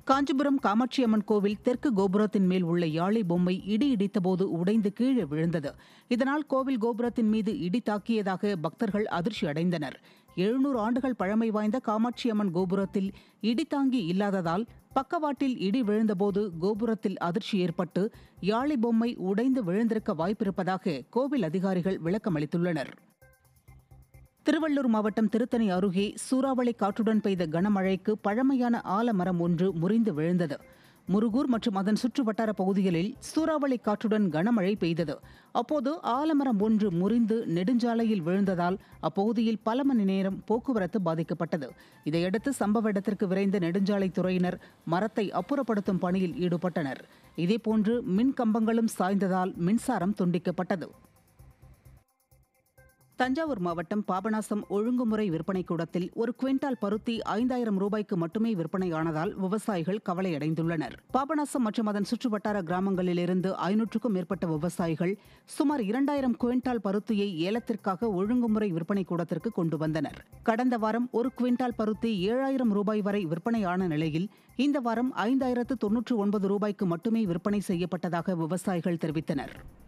காஞ்சிபுரம் காமாட்சியம்மன் கோவில் தெற்கு கோபுரத்தின் மேல் உள்ள யாழை பொம்மை இடி இடித்தபோது உடைந்து கீழே விழுந்தது இதனால் கோவில் கோபுரத்தின் மீது இடி தாக்கியதாக பக்தர்கள் அதிர்ச்சி அடைந்தனர் எழுநூறு ஆண்டுகள் பழமை வாய்ந்த காமாட்சியம்மன் கோபுரத்தில் இடி தாங்கி இல்லாததால் பக்கவாட்டில் இடி விழுந்தபோது கோபுரத்தில் அதிர்ச்சி ஏற்பட்டு யாழை பொம்மை உடைந்து விழுந்திருக்க வாய்ப்பிருப்பதாக கோவில் அதிகாரிகள் விளக்கமளித்துள்ளனர் திருவள்ளூர் மாவட்டம் திருத்தணி அருகே சூறாவளி காற்றுடன் பெய்த கனமழைக்கு பழமையான ஆலமரம் ஒன்று முறிந்து விழுந்தது முருகூர் மற்றும் அதன் சுற்றுவட்டார பகுதிகளில் சூறாவளி காற்றுடன் கனமழை பெய்தது அப்போது ஆலமரம் ஒன்று முறிந்து நெடுஞ்சாலையில் விழுந்ததால் அப்பகுதியில் பல மணி நேரம் போக்குவரத்து பாதிக்கப்பட்டது இதையடுத்து சம்பவ இடத்திற்கு விரைந்த நெடுஞ்சாலைத்துறையினர் மரத்தை அப்புறப்படுத்தும் பணியில் ஈடுபட்டனர் இதேபோன்று மின் கம்பங்களும் சாய்ந்ததால் மின்சாரம் துண்டிக்கப்பட்டது தஞ்சாவூர் மாவட்டம் பாபநாசம் ஒழுங்குமுறை விற்பனை கூடத்தில் ஒரு குவிண்டால் பருத்தி ஐந்தாயிரம் ரூபாய்க்கு மட்டுமே விற்பனையானதால் விவசாயிகள் கவலையடைந்துள்ளனர் பாபநாசம் மற்றும் அதன் சுற்றுவட்டார கிராமங்களிலிருந்து ஐநூற்றுக்கும் மேற்பட்ட விவசாயிகள் சுமார் இரண்டாயிரம் குவிண்டால் பருத்தியை ஏலத்திற்காக ஒழுங்குமுறை விற்பனை கூடத்திற்கு கொண்டு வந்தனர் கடந்த வாரம் ஒரு குவிண்டால் பருத்தி ஏழாயிரம் ரூபாய் வரை விற்பனையான நிலையில் இந்த வாரம் ஐந்தாயிரத்து தொன்னூற்று ஒன்பது ரூபாய்க்கு மட்டுமே விற்பனை செய்யப்பட்டதாக விவசாயிகள் தெரிவித்தனர்